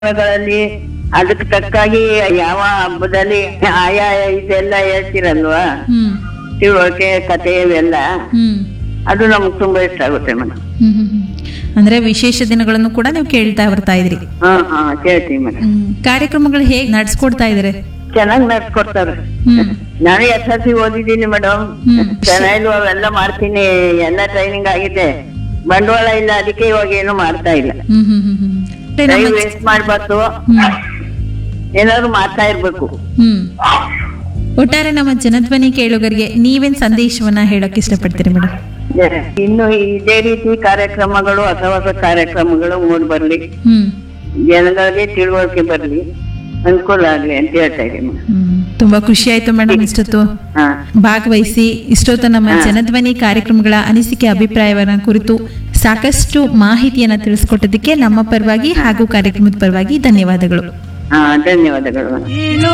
ಕಾರ್ಯಕ್ರಮಗಳಲ್ಲಿ ಅದಕ್ಕೆ ತಕ್ಕಾಗಿ ಯಾವ ಹಬ್ಬದಲ್ಲಿ ಆಯಾ ಇದೆಲ್ಲ ಹೇಳ್ತಿರಲ್ವಾ ಹ್ಮ್ ತಿಳುವಳಿಕೆ ಕತೆ ಇವೆಲ್ಲ ಹ್ಮ್ ಅದು ನಮ್ಗೆ ತುಂಬಾ ಇಷ್ಟ ಆಗುತ್ತೆ ಮೇಡಮ್ ಹ್ಮ್ ಹ್ಮ್ ಹ್ಮ್. ಅಂದ್ರೆ ವಿಶೇಷ ದಿನಗಳನ್ನು ಕೂಡ ನೀವು ಕೇಳ್ತಾ ಬರ್ತಾ ಇದ್ರಿ ಹಾ ಹಾ ಕೇಳ್ತೀವಿ ಮೇಡಮ್ ಹ್ಮ್ ಕಾರ್ಯಕ್ರಮಗಳು ಹೇಗ್ ನಡ್ಸ್ಕೊಡ್ತಾ ಇದಾರೆ ಚೆನ್ನಾಗಿ ನಡ್ಸ್ಕೊಡ್ತಾರೆ ಹ್ಮ್ ನಾನು ಎಸ್ ಎಲ್ ಸಿ ಓದಿದ್ದೀನಿ ಮೇಡಮ್ ಹ್ಮ್. ಚೆನ್ನಾಗಿ ಅವೆಲ್ಲ ಮಾಡ್ತೀನಿ ಎಲ್ಲ ಟ್ರೈನಿಂಗ್ ಆಗಿದೆ ಬಂಡವಾಳ ಇಲ್ಲ ಅದಕ್ಕೆ ಇವಾಗ ಏನು ಮಾಡ್ತಾ ಇಲ್ಲ ಹ್ಮ್ ಹ್ಮ್ ಹ್ಮ್ ಹ್ಮ್ ಅಂದ್ರೆ ಟೈಮ್ ನಮ್ಮ- ವೇಸ್ಟ್ ಮಾಡ್ಬಾರ್ದು ಹ್ಮ್ ಏನಾದ್ರು ಮಾಡ್ತಾ ಇರ್ಬೇಕು ಹ್ಮ್ ಒಟ್ಟಾರೆ ನಮ್ಮ ಜನಧ್ವನಿ ಕೇಳುಗರಿಗೆ ನೀವೇನ್ ಸಂದೇಶವನ್ನ ಹೇಳಕ್ ಇಷ್ಟಪಡ್ತೀರಿ ಮೇಡಮ್ ಇನ್ನು ಇದೇ ರೀತಿ ಕಾರ್ಯಕ್ರಮಗಳು ಹೊಸ ಹೊಸ ಕಾರ್ಯಕ್ರಮಗಳು ಮೂಡ್ ಬರ್ಲಿ ಹ್ಮ್ ಜನಗಳಿಗೆ ತಿಳುವಳಿಕೆ ಬರ್ಲಿ ಅನುಕೂಲ ಆಗ್ಲಿ ಅಂತ ಹೇಳ್ತಾ ಇದ್ದೀನಿ ಹ್ಮ್ ತುಂಬಾ ಖುಷಿ ಆಯ್ತು ಮೇಡಮ್ ಇಷ್ಟೊತ್ತು ಹಾ ಭಾಗವಹಿಸಿ ಇಷ್ಟೊತ್ತು ನಮ್ಮ ಜನಧ್ವನಿ ಕಾರ್ಯಕ್ರಮಗಳ ಅನಿಸಿಕೆ ಅಭಿಪ್ರಾಯವನ್ನ ಕುರಿತು ಸಾಕಷ್ಟು ಮಾಹಿತಿಯನ್ನ ತಿಳಿಸ್ಕೊಟ್ಟದಕ್ಕೆ ನಮ್ಮ ಪರವಾಗಿ ಹಾಗೂ ಕಾರ್ಯಕ್ರಮದ ಪರವಾಗಿ ಧನ್ಯವಾದಗಳು ಹಾ ಧನ್ಯವಾದಗಳು